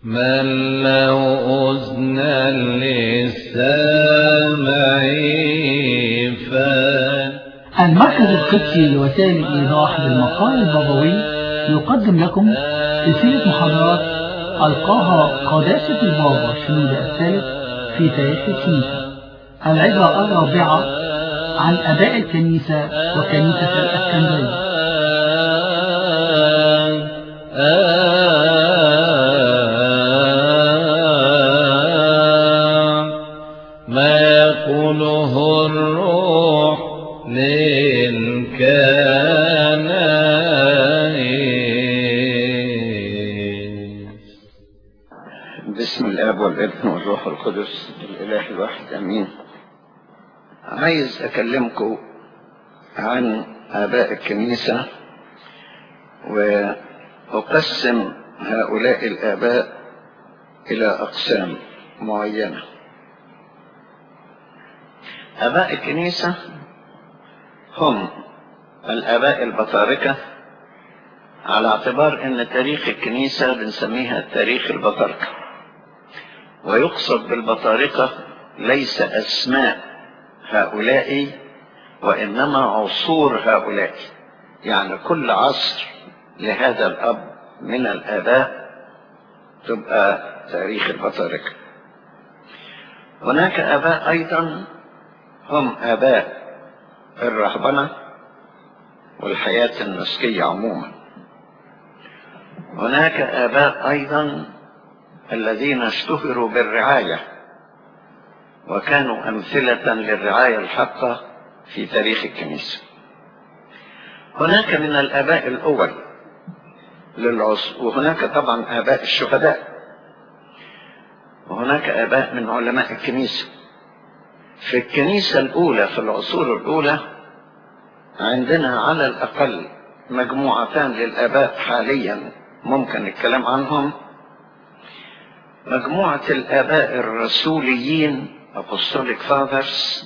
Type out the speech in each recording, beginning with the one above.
من له أذنا للسامع فان المركز القدسي لوسائل الإيضاح بالمقال البابوي يقدم لكم سلسلة محاضرات ألقاها قداسة البابا شنودة الثالث في تاريخ الكنيسة العبرة الرابعة عن أباء الكنيسة وكنيسة الأسكندرية ما يقوله الروح للكنائس بسم الاب والابن والروح القدس الاله الواحد امين عايز اكلمكم عن اباء الكنيسه واقسم هؤلاء الاباء الى اقسام معينه اباء الكنيسه هم الاباء البطاركه على اعتبار ان تاريخ الكنيسه بنسميها تاريخ البطاركه ويقصد بالبطاركه ليس اسماء هؤلاء وانما عصور هؤلاء يعني كل عصر لهذا الاب من الاباء تبقى تاريخ البطاركه هناك اباء ايضا هم اباء الرهبنه والحياه النسكيه عموما هناك اباء ايضا الذين اشتهروا بالرعايه وكانوا امثله للرعايه الحقه في تاريخ الكنيسه هناك من الاباء الاول للعصر وهناك طبعا اباء الشهداء وهناك اباء من علماء الكنيسه في الكنيسه الاولى في العصور الاولى عندنا على الاقل مجموعتان للاباء حاليا ممكن الكلام عنهم مجموعه الاباء الرسوليين apostolic fathers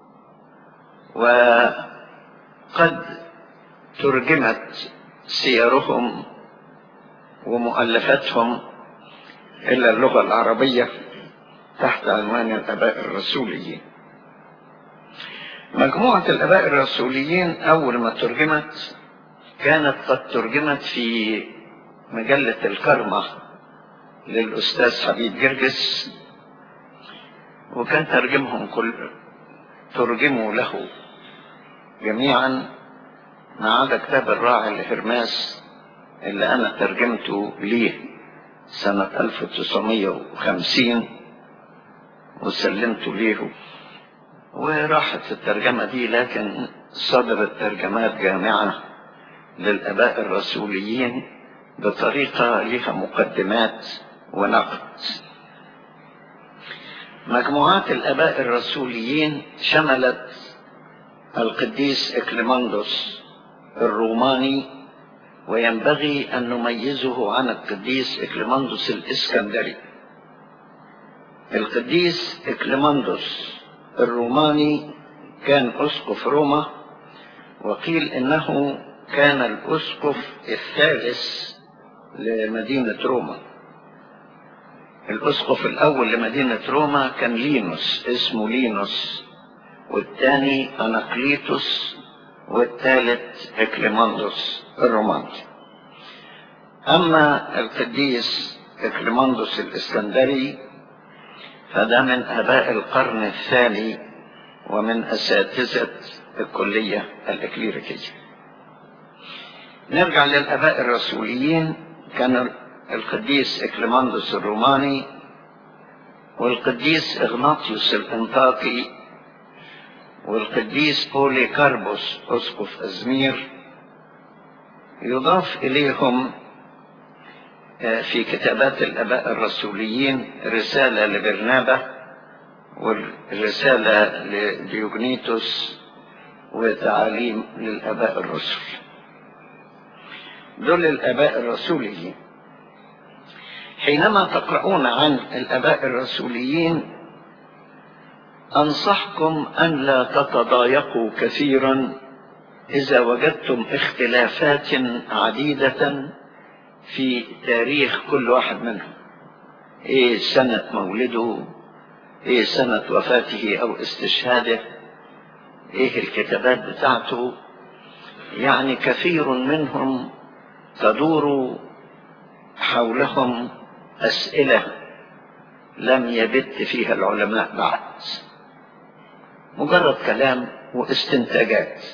وقد ترجمت سيرهم ومؤلفاتهم إلى اللغة العربية تحت عنوان الآباء الرسوليين مجموعة الآباء الرسوليين أول ما ترجمت كانت قد ترجمت في مجلة الكرمة للأستاذ حبيب جرجس وكان ترجمهم كل ترجموا له جميعا ما عدا كتاب الراعي لهرماس اللي أنا ترجمته ليه سنة 1950 وسلمته ليه وراحت الترجمة دي لكن صدرت ترجمات جامعة للآباء الرسوليين بطريقة لها مقدمات ونقد مجموعات الآباء الرسوليين شملت القديس إكليماندوس الروماني وينبغي أن نميزه عن القديس إكليماندوس الإسكندري القديس إكليماندوس الروماني كان أسقف روما وقيل إنه كان الأسقف الثالث لمدينة روما الأسقف الأول لمدينة روما كان لينوس اسمه لينوس والثاني أناقليتوس والثالث إكليماندوس الروماني أما القديس إكليماندوس الإسكندري فده من آباء القرن الثاني ومن أساتذة الكلية الإكليريكية نرجع للآباء الرسوليين كان القديس إكليماندوس الروماني والقديس إغناطيوس الإنطاكي والقديس بولي كاربوس أسقف أزمير يضاف إليهم في كتابات الآباء الرسوليين رسالة لبرنابة والرسالة لديوجنيتوس وتعاليم للآباء الرسل دول الآباء الرسوليين حينما تقرؤون عن الآباء الرسوليين أنصحكم أن لا تتضايقوا كثيرا إذا وجدتم اختلافات عديدة في تاريخ كل واحد منهم ايه سنة مولده ايه سنة وفاته او استشهاده ايه الكتابات بتاعته يعني كثير منهم تدور حولهم اسئلة لم يبت فيها العلماء بعد مجرد كلام واستنتاجات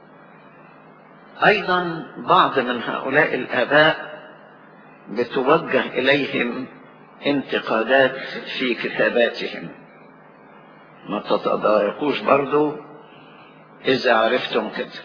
ايضا بعض من هؤلاء الاباء بتوجه اليهم انتقادات في كتاباتهم ما تتضايقوش برضو اذا عرفتم كده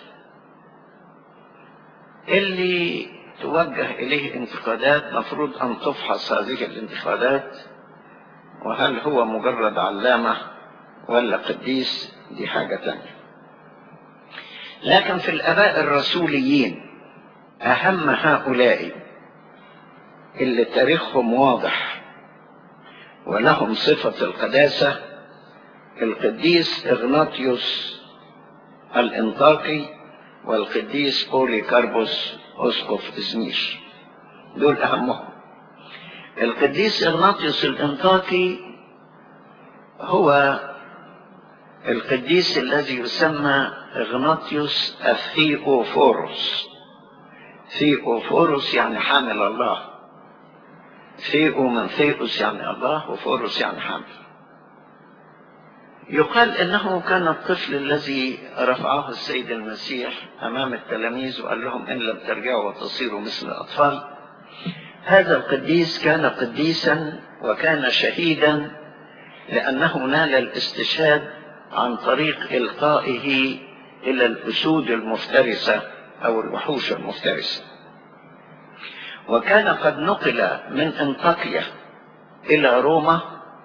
اللي توجه اليه انتقادات مفروض ان تفحص هذه الانتقادات وهل هو مجرد علامة ولا قديس دي حاجة تانية لكن في الاباء الرسوليين اهم هؤلاء اللي تاريخهم واضح ولهم صفة القداسة القديس إغناطيوس الإنطاقي والقديس بولي كاربوس أسقف إزمير دول أهمهم القديس إغناطيوس الإنطاقي هو القديس الذي يسمى إغناطيوس الثيوفوروس ثيوفوروس يعني حامل الله ثيو من ثيوس يعني الله وفورس يعني حامل يقال انه كان الطفل الذي رفعه السيد المسيح امام التلاميذ وقال لهم ان لم ترجعوا وتصيروا مثل الاطفال هذا القديس كان قديسا وكان شهيدا لانه نال الاستشهاد عن طريق القائه الى الاسود المفترسه او الوحوش المفترسه وكان قد نقل من انطاكيا الى روما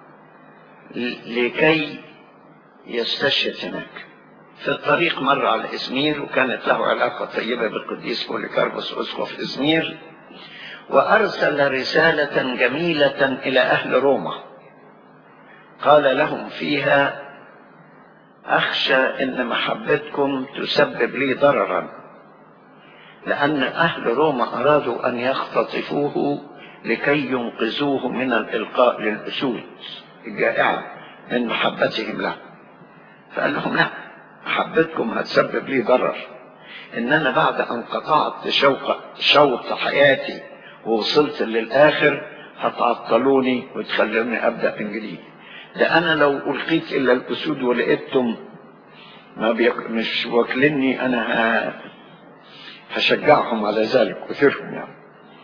لكي يستشهد هناك في الطريق مر على ازمير وكانت له علاقة طيبة بالقديس بوليكاربوس اسقف ازمير وارسل رسالة جميلة الى اهل روما قال لهم فيها اخشى ان محبتكم تسبب لي ضررا لأن أهل روما أرادوا أن يختطفوه لكي ينقذوه من الإلقاء للأسود الجائعة من محبتهم له فقال لهم لا محبتكم هتسبب لي ضرر إن أنا بعد أن قطعت شوق شوط حياتي ووصلت للآخر هتعطلوني وتخلوني أبدأ من جديد ده أنا لو ألقيت إلا الأسود ولقيتم ما بيك... مش واكلني أنا ه... هشجعهم على ذلك كثيرهم يعني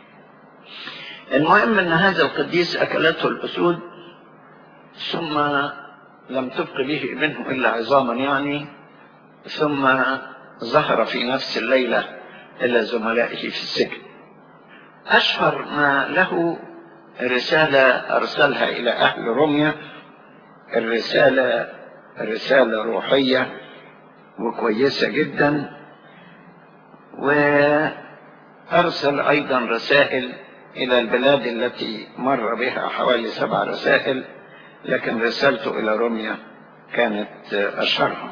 المهم ان هذا القديس اكلته الاسود ثم لم تبق به منه الا عظاما يعني ثم ظهر في نفس الليلة الى زملائه في السجن اشهر ما له رسالة ارسلها الى اهل روميا الرسالة رسالة روحية وكويسة جدا وأرسل أيضا رسائل إلى البلاد التي مر بها حوالي سبع رسائل لكن رسالته إلى روميا كانت أشهرهم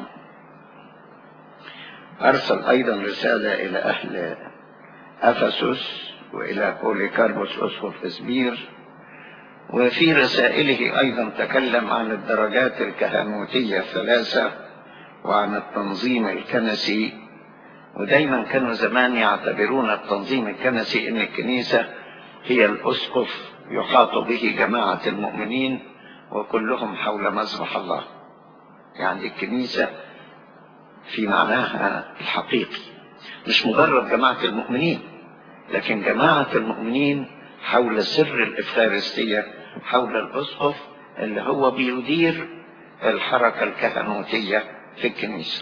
أرسل أيضا رسالة إلى أهل أفسس وإلى بوليكاربوس أسقف إسبير وفي رسائله أيضا تكلم عن الدرجات الكهنوتية الثلاثة وعن التنظيم الكنسي ودايما كانوا زمان يعتبرون التنظيم الكنسي ان الكنيسة هي الاسقف يحاط به جماعة المؤمنين وكلهم حول مذبح الله يعني الكنيسة في معناها الحقيقي مش مجرد جماعة المؤمنين لكن جماعة المؤمنين حول سر الإفخارستية حول الأسقف اللي هو بيدير الحركة الكهنوتية في الكنيسة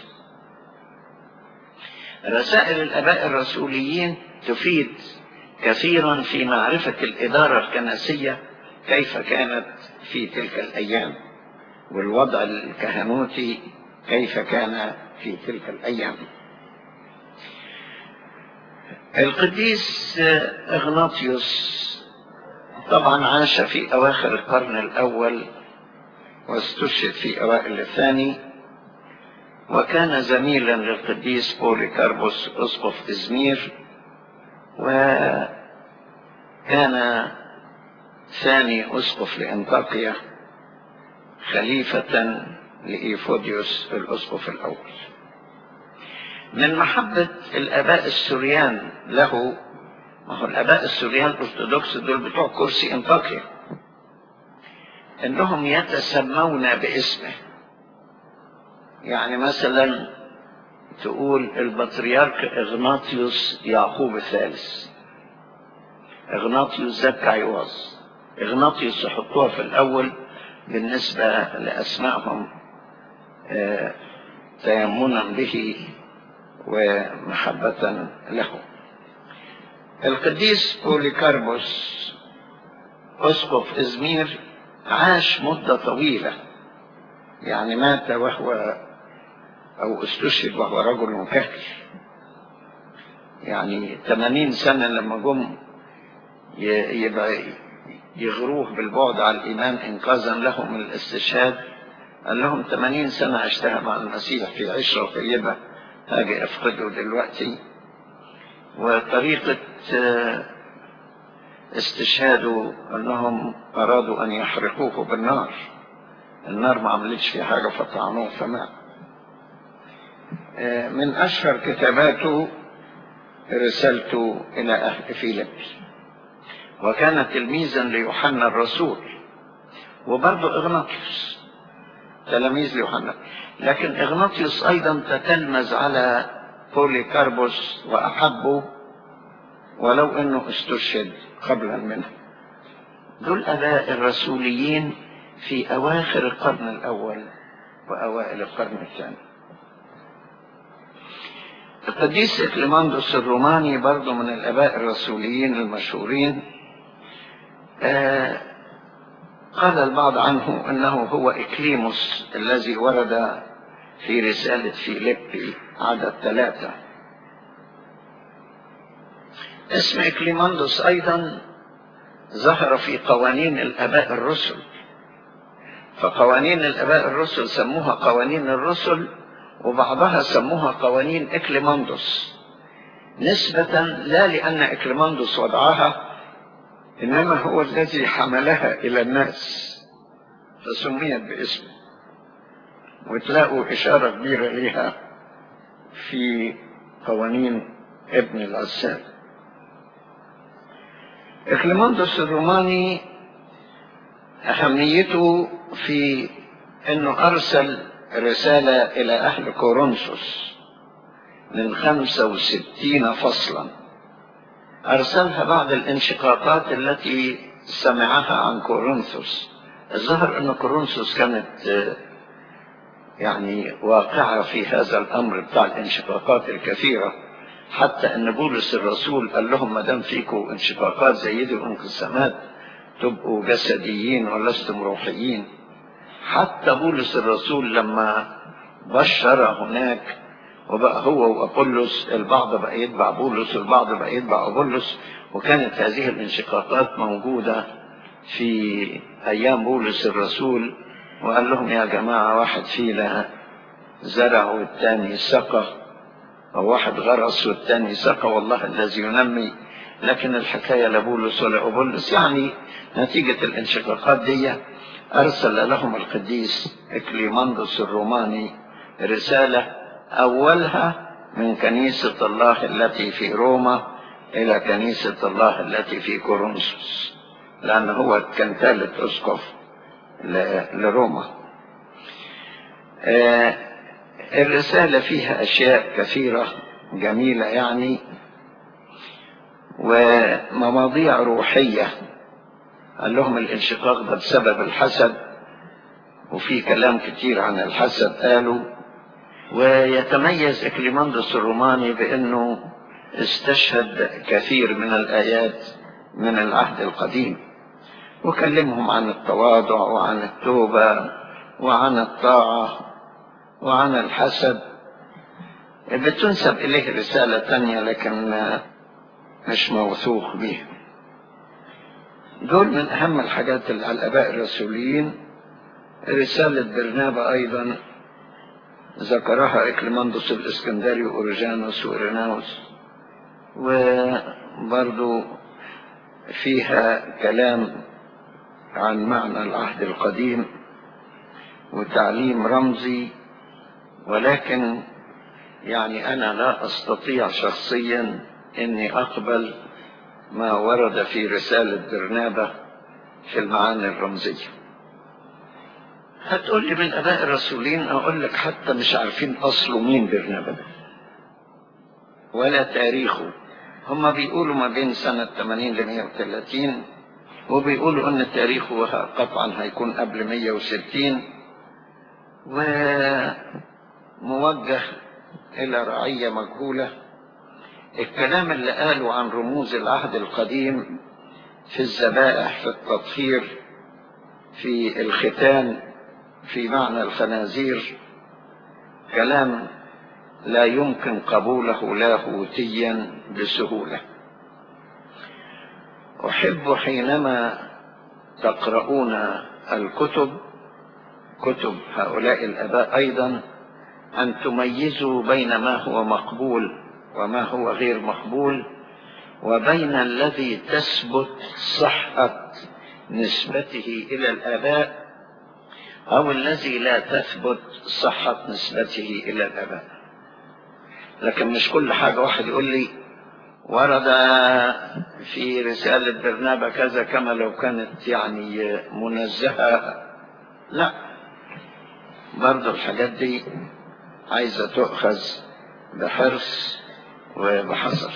رسائل الآباء الرسوليين تفيد كثيرا في معرفة الإدارة الكنسية كيف كانت في تلك الأيام والوضع الكهنوتي كيف كان في تلك الأيام القديس إغناطيوس طبعا عاش في أواخر القرن الأول واستشهد في أوائل الثاني وكان زميلا للقديس بوليكاربوس أسقف إزمير وكان ثاني أسقف لأنطاكيا خليفة لإيفوديوس الأسقف الأول من محبة الآباء السوريان له ما هو الآباء السوريان الأرثوذكس دول بتوع كرسي أنطاكيا إنهم يتسمون باسمه يعني مثلا تقول البطريرك إغناطيوس يعقوب الثالث إغناطيوس زكا عيواز إغناطيوس يحطوها في الأول بالنسبة لأسمائهم آه، تيمنا به ومحبة له القديس بوليكاربوس أسقف إزمير عاش مدة طويلة يعني مات وهو أو استشهد وهو رجل كهل يعني 80 سنة لما جم ي- يبقى يغروه بالبعد على الإيمان إنقاذا له من الاستشهاد قال لهم 80 سنة عشتها مع المسيح في عشرة طيبة هاجي أفقده دلوقتي وطريقة آه، استشهاده أنهم أرادوا أن يحرقوه بالنار النار ما عملتش فيه حاجة فطعنوه فمات آه، من أشهر كتاباته رسالته إلى أهل فيلبي وكان تلميذا ليوحنا الرسول وبرضه إغناطيوس تلاميذ ليوحنا لكن إغناطيوس أيضا تتلمذ على بوليكاربوس وأحبه ولو أنه استشهد قبلا منه دول أباء الرسوليين في أواخر القرن الأول وأوائل القرن الثاني القديس إكليماندوس الروماني برضه من الآباء الرسوليين المشهورين آه قال البعض عنه أنه هو إكليموس الذي ورد في رسالة فيليبي عدد ثلاثة اسم إكليماندوس أيضا ظهر في قوانين الآباء الرسل فقوانين الآباء الرسل سموها قوانين الرسل وبعضها سموها قوانين إكليماندوس نسبة لا لأن إكليماندوس وضعها إنما هو الذي حملها إلى الناس فسميت باسمه وتلاقوا إشارة كبيرة لها في قوانين ابن العسال إكليماندوس الروماني أهميته في أنه أرسل رسالة إلى أهل كورنثوس من خمسة وستين فصلا أرسلها بعد الانشقاقات التي سمعها عن كورنثوس الظهر أن كورنثوس كانت آه، يعني واقعة في هذا الأمر بتاع الانشقاقات الكثيرة حتى أن بولس الرسول قال لهم ما دام فيكم انشقاقات زي دي وانقسامات تبقوا جسديين ولستم روحيين حتى بولس الرسول لما بشر هناك وبقى هو وأبولس البعض بقى يتبع بولس والبعض بقى يتبع أبولس وكانت هذه الانشقاقات موجودة في أيام بولس الرسول وقال لهم يا جماعة واحد فينا زرع والتاني سقى أو واحد غرس والتاني سقى والله الذي ينمي لكن الحكاية لا بولس ولا أبولس يعني نتيجة الانشقاقات دي أرسل لهم القديس إكليماندوس الروماني رسالة أولها من كنيسة الله التي في روما إلى كنيسة الله التي في كورنثوس لأن هو كان ثالث أسقف ل- لروما آه، الرسالة فيها أشياء كثيرة جميلة يعني ومواضيع روحية قال لهم الانشقاق ده بسبب الحسد وفي كلام كتير عن الحسد قالوا ويتميز إكليماندوس الروماني بأنه استشهد كثير من الآيات من العهد القديم وكلمهم عن التواضع وعن التوبة وعن الطاعة وعن الحسد بتنسب إليه رسالة تانية لكن مش موثوق بيها دول من أهم الحاجات اللي على الآباء الرسوليين رسالة برنابا أيضا ذكرها إكليماندوس الإسكندري وأورجانوس وإريناوس وبرضو فيها كلام عن معنى العهد القديم وتعليم رمزي ولكن يعني أنا لا أستطيع شخصيا أني أقبل ما ورد في رسالة برنابة في المعاني الرمزية هتقول لي من اباء الرسولين اقول لك حتى مش عارفين اصله مين برنابا ده ولا تاريخه هم بيقولوا ما بين سنة 80 ل 130 وبيقولوا ان تاريخه قطعا هيكون قبل 160 وموجه الى رعية مجهولة الكلام اللي قاله عن رموز العهد القديم في الذبائح في التطهير في الختان في معنى الخنازير كلام لا يمكن قبوله لاهوتيا بسهولة أحب حينما تقرؤون الكتب كتب هؤلاء الآباء أيضا أن تميزوا بين ما هو مقبول وما هو غير مقبول وبين الذي تثبت صحة نسبته إلى الآباء أو الذي لا تثبت صحة نسبته إلى الآباء لكن مش كل حاجة واحد يقول لي ورد في رسالة برنابة كذا كما لو كانت يعني منزهة لا برضو الحاجات دي عايزة تؤخذ بحرص وبحذر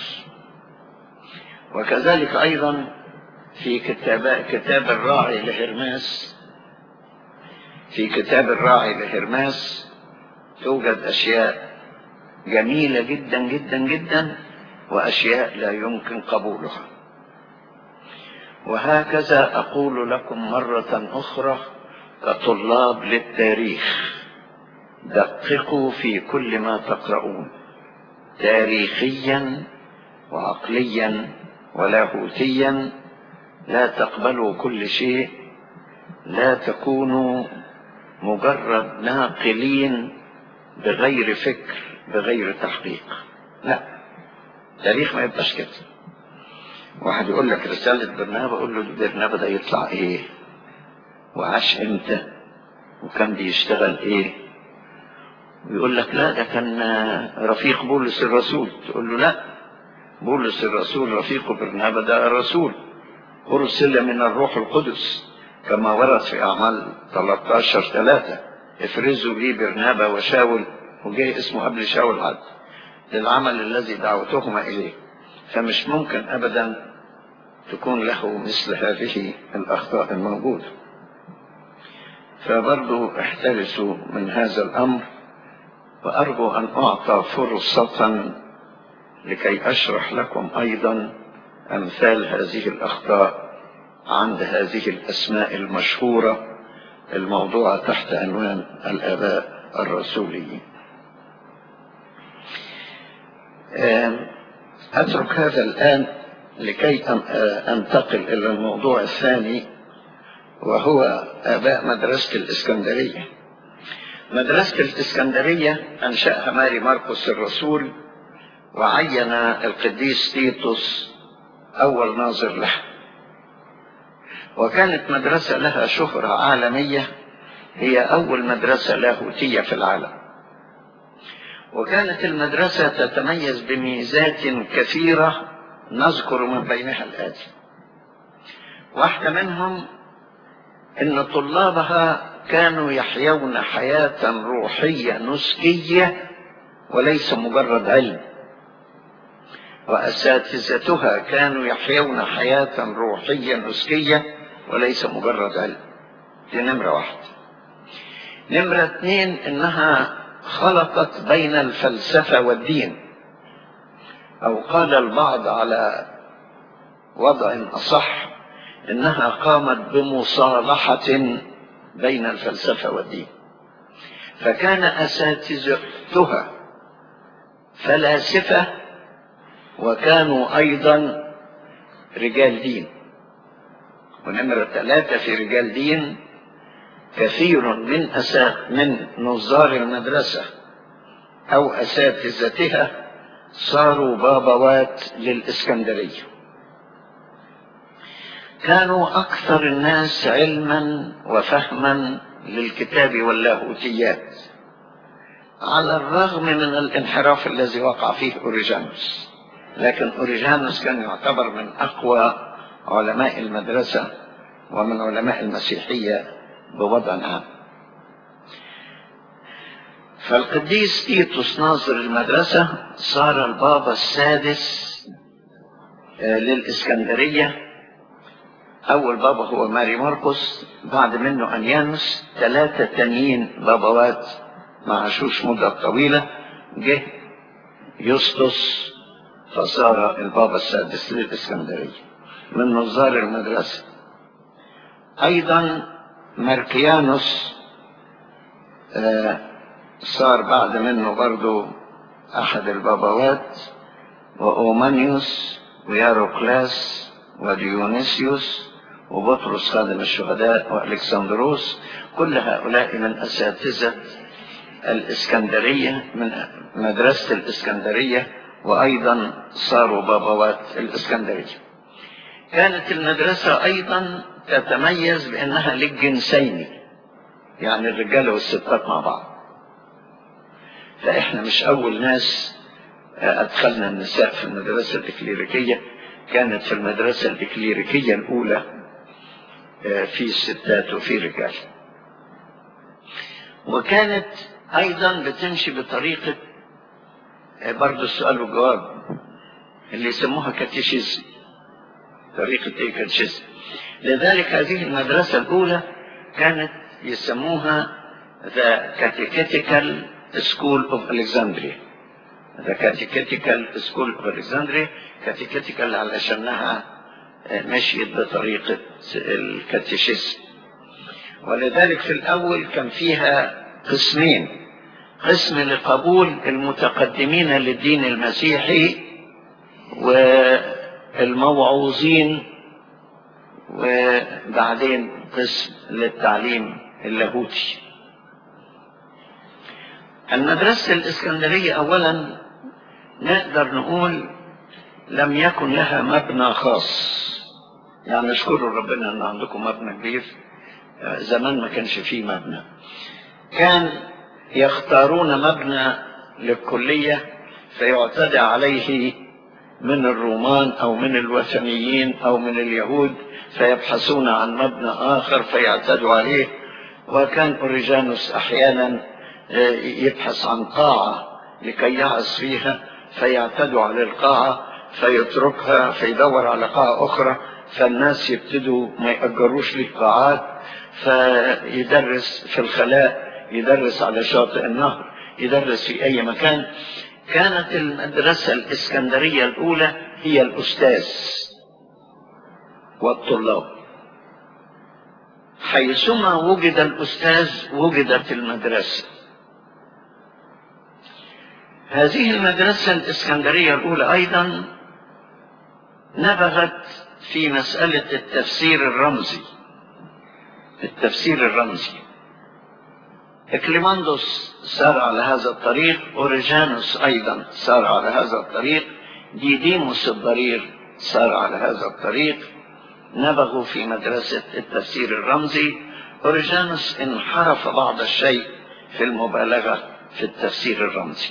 وكذلك أيضا في كتاب كتاب الراعي لهرماس في كتاب الراعي لهرماس توجد أشياء جميلة جدا جدا جدا وأشياء لا يمكن قبولها وهكذا أقول لكم مرة أخرى كطلاب للتاريخ دققوا في كل ما تقرؤون تاريخيا وعقليا ولاهوتيا لا تقبلوا كل شيء لا تكونوا مجرد ناقلين بغير فكر بغير تحقيق لا تاريخ ما يبقاش كده واحد يقول لك رسالة برنابا اقول له برنابا ده يطلع ايه وعاش امتى وكان بيشتغل ايه ويقول لك لا ده كان رفيق بولس الرسول تقول له لا بولس الرسول رفيق برنابا ده الرسول أرسل من الروح القدس كما ورد في أعمال 13 3 افرزوا لي برنابا وشاول وجه اسمه قبل شاول عد للعمل الذي دعوتهما إليه فمش ممكن أبدا تكون له مثل هذه الأخطاء الموجودة فبرضو احترسوا من هذا الأمر وأرجو أن أعطى فرصة لكي أشرح لكم أيضا أمثال هذه الأخطاء عند هذه الأسماء المشهورة الموضوعة تحت عنوان الآباء الرسوليين أترك هذا الآن لكي أنتقل إلى الموضوع الثاني وهو آباء مدرسة الإسكندرية مدرسة الإسكندرية أنشأها ماري ماركوس الرسول وعين القديس تيتوس أول ناظر لها وكانت مدرسة لها شهرة عالمية هي أول مدرسة لاهوتية في العالم وكانت المدرسة تتميز بميزات كثيرة نذكر من بينها الآتي واحدة منهم أن طلابها كانوا يحيون حياة روحية نسكية وليس مجرد علم وأساتذتها كانوا يحيون حياة روحية نسكية وليس مجرد علم دي نمرة واحدة نمرة اثنين انها خلطت بين الفلسفة والدين او قال البعض على وضع اصح انها قامت بمصالحة بين الفلسفة والدين فكان اساتذتها فلاسفة وكانوا ايضا رجال دين ونمرة ثلاثة في رجال دين كثير من أسا من نظار المدرسة أو أساتذتها صاروا بابوات للإسكندرية كانوا أكثر الناس علما وفهما للكتاب واللاهوتيات على الرغم من الانحراف الذي وقع فيه أوريجانوس لكن أوريجانوس كان يعتبر من أقوى علماء المدرسة ومن علماء المسيحية بوضع عام فالقديس تيتوس ناظر المدرسة صار البابا السادس للإسكندرية أول بابا هو ماري ماركوس بعد منه أنيانوس ثلاثة تانيين بابوات ما عاشوش مدة طويلة جه يسطس فصار البابا السادس للإسكندرية من نظار المدرسة أيضا ماركيانوس آه صار بعد منه برضو أحد البابوات وأومانيوس وياروكلاس وديونيسيوس وبطرس خادم الشهداء وألكسندروس كل هؤلاء من أساتذة الإسكندرية من مدرسة الإسكندرية وأيضا صاروا بابوات الإسكندرية كانت المدرسة أيضا تتميز بأنها للجنسين يعني الرجالة والستات مع بعض فإحنا مش أول ناس أدخلنا النساء في المدرسة الإكليريكية كانت في المدرسة الإكليريكية الأولى في ستات وفي رجال وكانت أيضا بتمشي بطريقة برضه السؤال والجواب اللي يسموها كاتيشيزم طريقة ايه كاتيشيزم لذلك هذه المدرسة الأولى كانت يسموها The Catechetical School of Alexandria The Catechetical School of Alexandria Catechetical علشانها مشيت بطريقة الكاتيشيزم ولذلك في الأول كان فيها قسمين قسم لقبول المتقدمين للدين المسيحي والموعوظين وبعدين قسم للتعليم اللاهوتي المدرسة الإسكندرية أولا نقدر نقول لم يكن لها مبنى خاص يعني نشكر ربنا أن عندكم مبنى كبير زمان ما كانش فيه مبنى كان يختارون مبنى للكلية فيعتدى عليه من الرومان أو من الوثنيين أو من اليهود فيبحثون عن مبنى آخر فيعتدوا عليه وكان أوريجانوس أحيانا يبحث عن قاعة لكي يعظ فيها فيعتدوا على القاعة فيتركها فيدور على قاعة أخرى فالناس يبتدوا ما يأجروش له قاعات فيدرس في الخلاء يدرس على شاطئ النهر يدرس في أي مكان كانت المدرسة الإسكندرية الأولى هي الأستاذ والطلاب حيثما وجد الأستاذ وجدت المدرسة هذه المدرسة الإسكندرية الأولى أيضا نبغت في مسألة التفسير الرمزي التفسير الرمزي إكليماندوس سار على هذا الطريق أوريجانوس أيضا سار على هذا الطريق ديديموس الضرير سار على هذا الطريق نبغوا في مدرسة التفسير الرمزي أوريجانوس انحرف بعض الشيء في المبالغة في التفسير الرمزي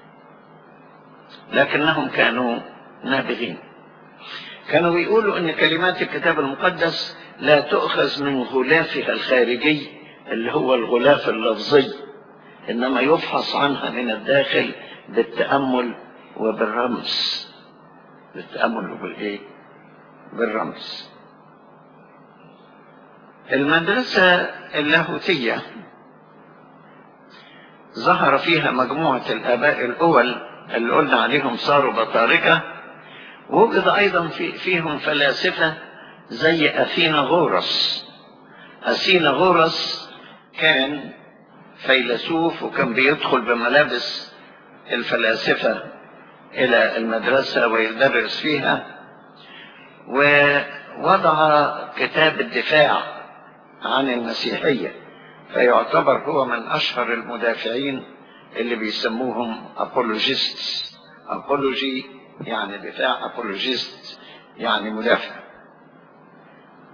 لكنهم كانوا نابغين كانوا يقولوا ان كلمات الكتاب المقدس لا تؤخذ من غلافها الخارجي اللي هو الغلاف اللفظي انما يفحص عنها من الداخل بالتامل وبالرمز بالتامل وبالايه بالرمز المدرسه اللاهوتيه ظهر فيها مجموعه الاباء الاول اللي قلنا عليهم صاروا بطاركه وجد ايضا في فيهم فلاسفه زي اثينا غورس اثينا غورس كان فيلسوف وكان بيدخل بملابس الفلاسفه الى المدرسه ويدرس فيها ووضع كتاب الدفاع عن المسيحيه فيعتبر هو من اشهر المدافعين اللي بيسموهم ابولوجيست ابولوجي يعني دفاع ابولوجيست يعني مدافع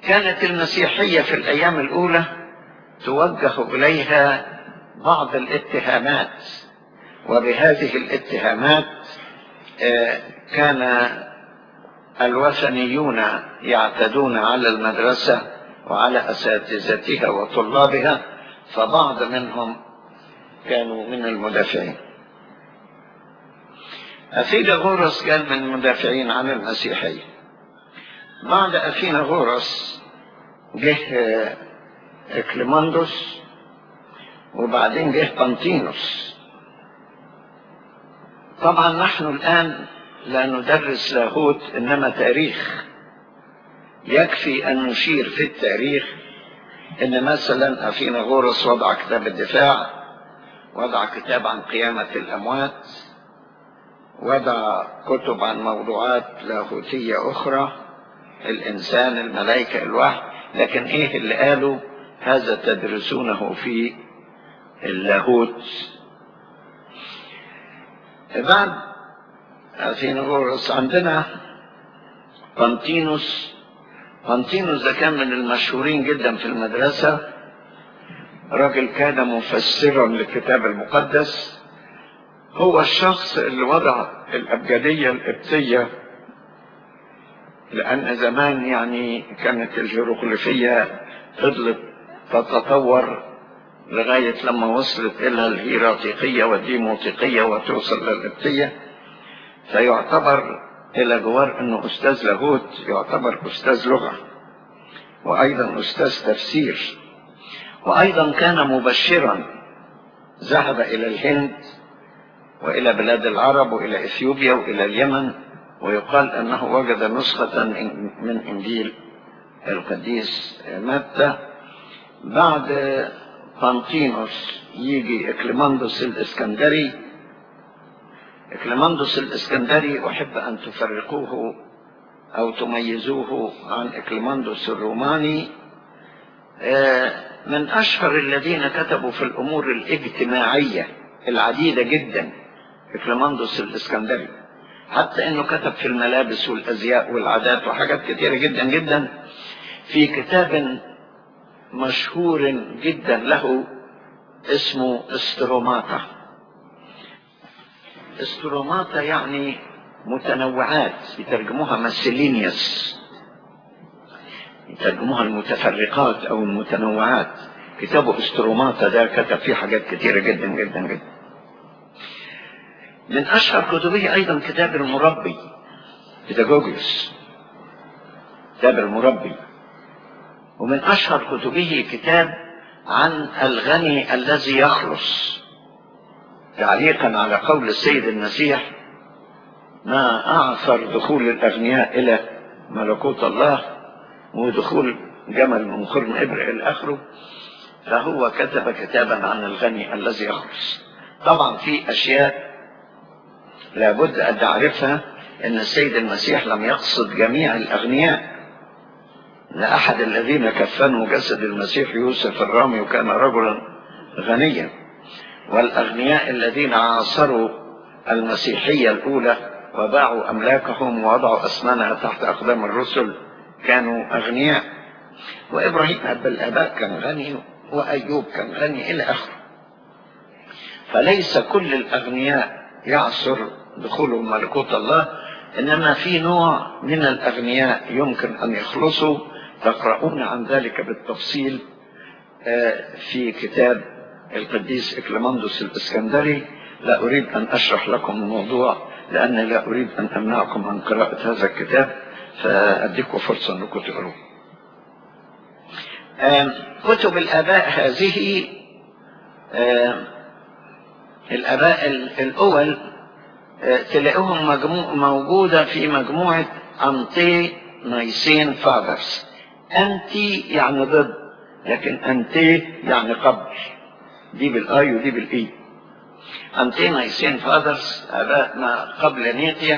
كانت المسيحية في الأيام الأولى توجه إليها بعض الاتهامات وبهذه الاتهامات آه، كان الوثنيون يعتدون على المدرسة وعلى أساتذتها وطلابها فبعض منهم كانوا من المدافعين أفيداغورس كان من المدافعين عن المسيحية بعد أفيناغورس جه آه، إكليماندوس وبعدين جه بانتينوس طبعا نحن الآن لا ندرس لاهوت إنما تاريخ يكفي أن نشير في التاريخ إن مثلا أفيناغورس وضع كتاب الدفاع وضع كتاب عن قيامة الأموات وضع كتب عن موضوعات لاهوتية أخرى الإنسان الملائكة الوحي لكن إيه اللي قالوا هذا تدرسونه في اللاهوت بعد أثينغورس عندنا بانتينوس بانتينوس ده كان من المشهورين جدا في المدرسة راجل كان مفسرا للكتاب المقدس هو الشخص اللي وضع الأبجدية القبطية لأن زمان يعني كانت الهيروغليفية فضلت تتطور لغاية لما وصلت إلى الهيراتيقية والديموتيقية وتوصل للقبطية فيعتبر إلى جوار أنه أستاذ لاهوت يعتبر أستاذ لغة وأيضا أستاذ تفسير وأيضا كان مبشرا ذهب إلى الهند وإلى بلاد العرب وإلى إثيوبيا وإلى اليمن ويقال أنه وجد نسخة من إنجيل القديس متى بعد بانتينوس يجي إكليماندوس الإسكندري إكليماندوس الإسكندري أحب أن تفرقوه أو تميزوه عن إكليماندوس الروماني من أشهر الذين كتبوا في الأمور الاجتماعية العديدة جدا إكليماندوس الإسكندري حتى انه كتب في الملابس والازياء والعادات وحاجات كتيرة جدا جدا في كتاب مشهور جدا له اسمه استروماتا استروماتا يعني متنوعات يترجموها مسلينيوس يترجموها المتفرقات او المتنوعات كتابه استروماتا ده كتب فيه حاجات كتيرة جدا جدا جدا من أشهر كتبه أيضا كتاب المربي بيداجوجيوس كتاب المربي ومن أشهر كتبه كتاب عن الغني الذي يخلص تعليقا على قول السيد المسيح ما أعثر دخول الأغنياء إلى ملكوت الله ودخول جمل من خرم إبر إلى آخره فهو كتب كتابا عن الغني الذي يخلص طبعا في أشياء لابد أن تعرفها أن السيد المسيح لم يقصد جميع الأغنياء لأحد الذين كفنوا جسد المسيح يوسف الرامي وكان رجلا غنيا والأغنياء الذين عاصروا المسيحية الأولى وباعوا أملاكهم ووضعوا أسنانها تحت أقدام الرسل كانوا أغنياء وإبراهيم أب الآباء كان غني وأيوب كان غني إلى آخره فليس كل الأغنياء يعصر دخولهم ملكوت الله إنما في نوع من الأغنياء يمكن أن يخلصوا تقرؤون عن ذلك بالتفصيل في كتاب القديس إكليماندوس الإسكندري لا أريد أن أشرح لكم الموضوع لأن لا أريد أن أمنعكم عن قراءة هذا الكتاب فأديكم فرصة أنكم تقروه كتب الآباء هذه الآباء الأول تلاقوهم مجموع موجودة في مجموعة أنتي نايسين فاذرز أنتي يعني ضد لكن أنتي يعني قبل دي بالآي ودي بالإي أنتي نايسين فاذرز آباء ما قبل نيقيا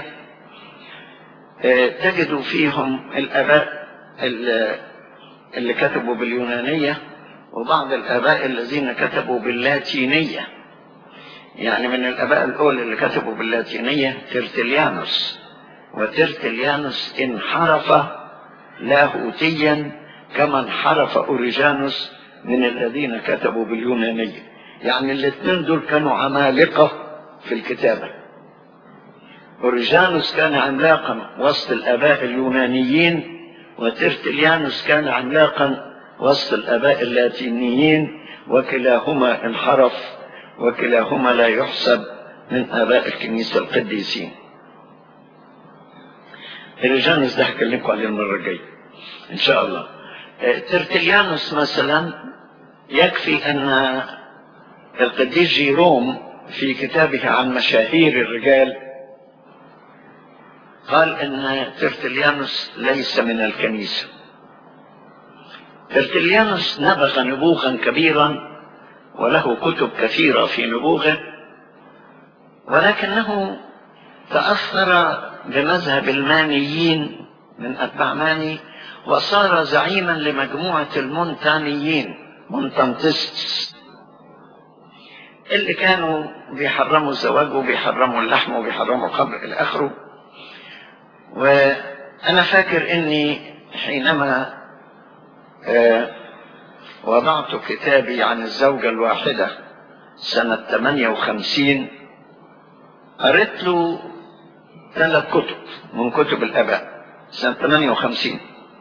تجدوا فيهم الآباء اللي كتبوا باليونانية وبعض الآباء الذين كتبوا باللاتينية يعني من الآباء الأول اللي كتبوا باللاتينية ترتليانوس وترتليانوس انحرف لاهوتيا كما انحرف أوريجانوس من الذين كتبوا باليونانية يعني الاثنين دول كانوا عمالقة في الكتابة أوريجانوس كان عملاقا وسط الآباء اليونانيين وترتليانوس كان عملاقا وسط الآباء اللاتينيين وكلاهما انحرف وكلاهما لا يحسب من آباء الكنيسة القديسين أوريجانوس ده هكلمكم عليه المرة الجاية إن شاء الله ترتليانوس مثلا يكفي أن القديس جيروم في كتابه عن مشاهير الرجال قال ان ترتليانوس ليس من الكنيسة ترتليانوس نبغ نبوغا كبيرا وله كتب كثيرة في نبوغه ولكنه تأثر بمذهب المانيين من أتباع ماني وصار زعيما لمجموعة المونتانيين مونتانتست اللي كانوا بيحرموا الزواج وبيحرموا اللحم وبيحرموا الخمر إلى آخره وأنا فاكر إني حينما آه وضعت كتابي عن الزوجة الواحدة سنة 58 قريت له ثلاث كتب من كتب الآباء سنة 58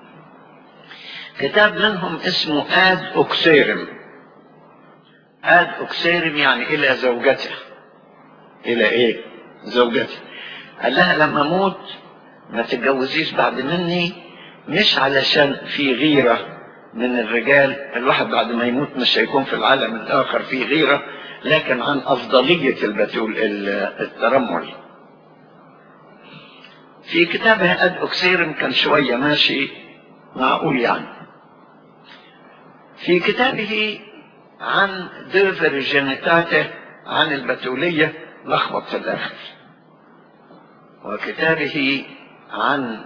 كتاب منهم اسمه آد أوكسيرم آد أوكسيرم يعني إلى زوجته إلى إيه؟ زوجته قال لها لما أموت ما تتجوزيش بعد مني مش علشان في غيرة من الرجال الواحد بعد ما يموت مش هيكون في العالم الآخر في غيرة لكن عن أفضلية البتول الترمل في كتابه أد أكسيرم كان شوية ماشي معقول يعني في كتابه عن ديفرجينيتاته عن البتولية لخبط في الآخر وكتابه عن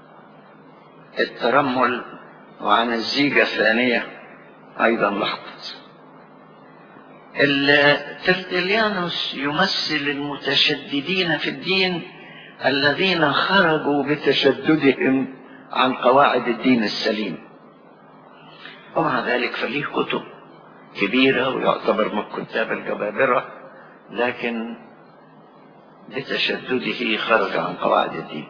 الترمل وعن الزيجة الثانية أيضا لخبط الترتليانوس يمثل المتشددين في الدين الذين خرجوا بتشددهم عن قواعد الدين السليم ومع ذلك فليه كتب كبيرة ويعتبر من الكتاب الجبابرة لكن بتشدده خرج عن قواعد الدين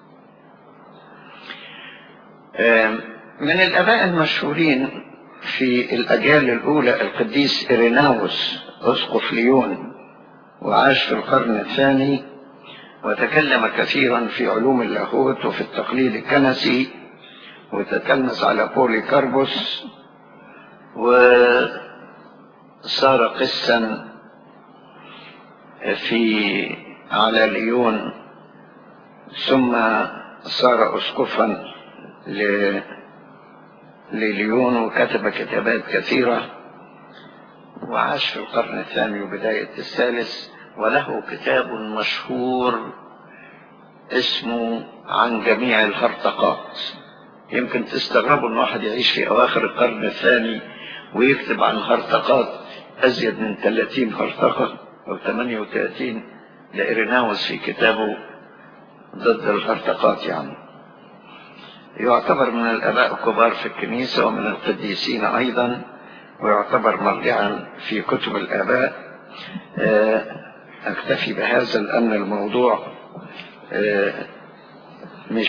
من الآباء المشهورين في الأجيال الأولى القديس إريناوس أسقف ليون وعاش في القرن الثاني وتكلم كثيرا في علوم اللاهوت وفي التقليد الكنسي وتتلمس على بولي كاربوس وصار قسا في على ليون ثم صار اسقفا ل... لليون وكتب كتابات كثيرة وعاش في القرن الثاني وبداية الثالث وله كتاب مشهور اسمه عن جميع الهرطقات يمكن تستغربوا ان واحد يعيش في اواخر القرن الثاني ويكتب عن هرطقات ازيد من 30 هرطقة او 38 لإريناوس في كتابه ضد الهرطقات يعني يعتبر من الآباء الكبار في الكنيسة ومن القديسين أيضا ويعتبر مرجعا في كتب الآباء أكتفي بهذا لأن الموضوع